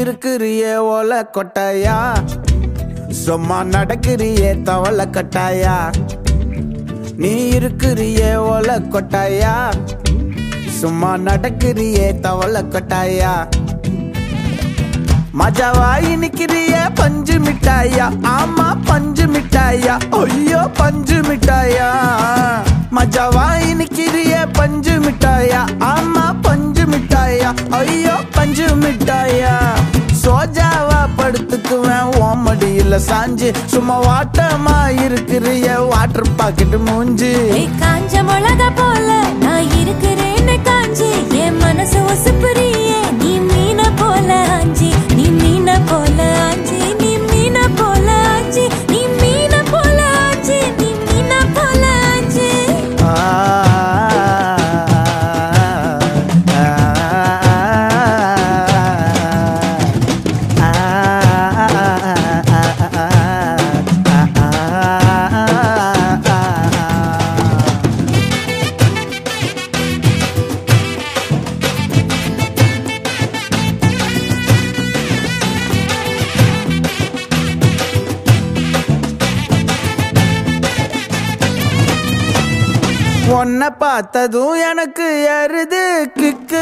இருக்கிறியே ஓல கொட்டாயா சும்மா நடக்கிறியே தவள கட்டாயா நீ இருக்கிறியே ஓல கொட்டாயா சும்மா நடக்கிறியே தவள கொட்டாயா மஜாவாய் நிக்கிறிய பஞ்சு மிட்டாயா ஆமா பஞ்சு மிட்டாயா ஐயோ பஞ்சு மிட்டாயா மஜாவாய் நிக்கிறிய பஞ்சு மிட்டாயா ஆமா பஞ்சு மிட்டாயா ஐயோ பஞ்சு மிட்டாயா சோஜாவா படுத்துக்குவேன் ஓமடியில சாஞ்சு சும்மா வாட்டமா இருக்கிறிய வாட்டர் பாக்கெட் மூஞ்சி ஏய், காஞ்ச மிளகா போல நான் இருக்கிறேன்னு காஞ்சி என் மனசு உசுப்புறியே நீ மீன போல ஆஞ்சி நீ மீன போல ஆஞ்சி நீ மீன போல ஆஞ்சி நீ மீன போல ஆஞ்சி நீ மீன போல ஆஞ்சி ஆ, உன்னை பார்த்ததும் எனக்கு எருது கிக்கு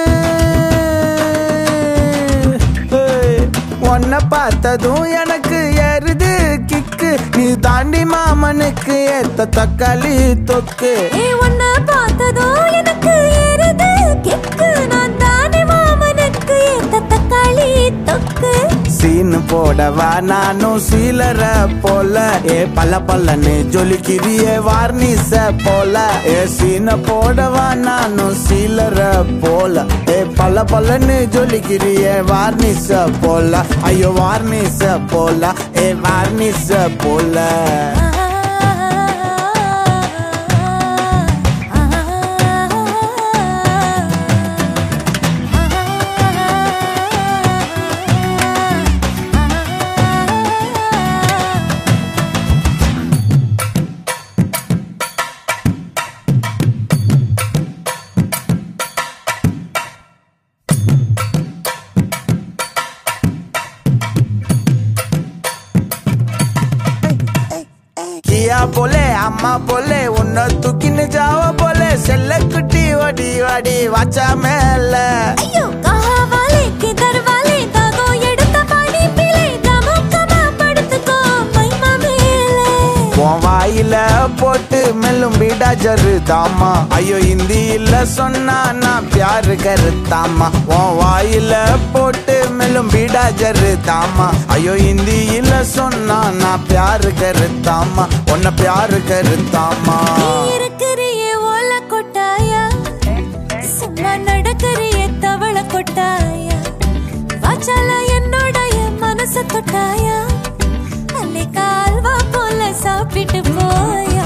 ஏய், உன்னை பார்த்ததும் எனக்கு எருது கிக்கு நீ தாண்டி மாமனுக்கு ஏத்த தக்காளி தொக்கு ஏய், உன்னை பார்த்ததோ எனக்கு ஏறுது கிக்கு நான் தானே மாமனுக்கு ஏத்த தக்காளி தொக்கு சீனு போடவா நானும் சீலர போல ஏ பல்ல பல்லன்னு ஜொலிக்கிறியே வார்னிச போல ஏ சீன போடவா நானும் சீலர போல ஏ பல்ல பல்லன்னு ஜொலிக்கிறியே வார்னிச போல ஐயோ வார்னிச போல ஏ வார்னிச போல கியா போலே அம்மா போலே உன்னை தூக்கின்னு ஜாவ போலே செல்ல குட்டி வடி வடி வாச்சா மேல ஐயோ கஹா வாலே கிதர் வாலே தாகோ எடுத்த பாடி பிளே தமுக்கமா படுத்துக்கோ மைமா மேலே உன் வாயில போட்டு மெல்லும் பீடா ஜரு தாமா ஐயோ ஹிந்தியில சொன்னா நான் பியாரு கருத்தாமா உன் வாயில போட்டு மெல்லும் பீடா ஜரு தாமா ஐயோ ஹிந்தியில சொன்னா நான் பியாரு கருத்தாமா உன்னை பியாரு கருத்தாமா நீ இருக்கிறியே ஓல கொட்டாயா சும்மா நடக்கறியே தவள கொட்டாயா வாச்சால என்னோட என் மனச தொட்டாயா அல்லே கால்வா போல சாப்பிட்டு போயா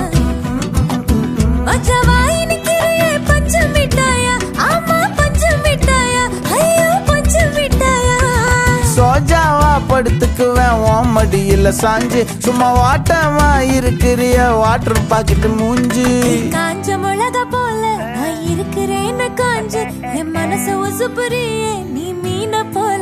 மஜவாய் நிக்கிறியே பஞ்சு மிட்டாயா ஆமா பஞ்சு மிட்டாயா ஐயோ பஞ்சு மிட்டாயா சோஜாவா படுத்துக்குவேன் உன் மடியில சாஞ்சு சும்மா வாட்டமா இருக்கிறிய வாட்டர் பாக்கெட் மூஞ்சி காஞ்ச மிளகா போல நான் இருக்கிறேன்னு காஞ்சு என் மனச உசுப்புறியே நீ மீன போல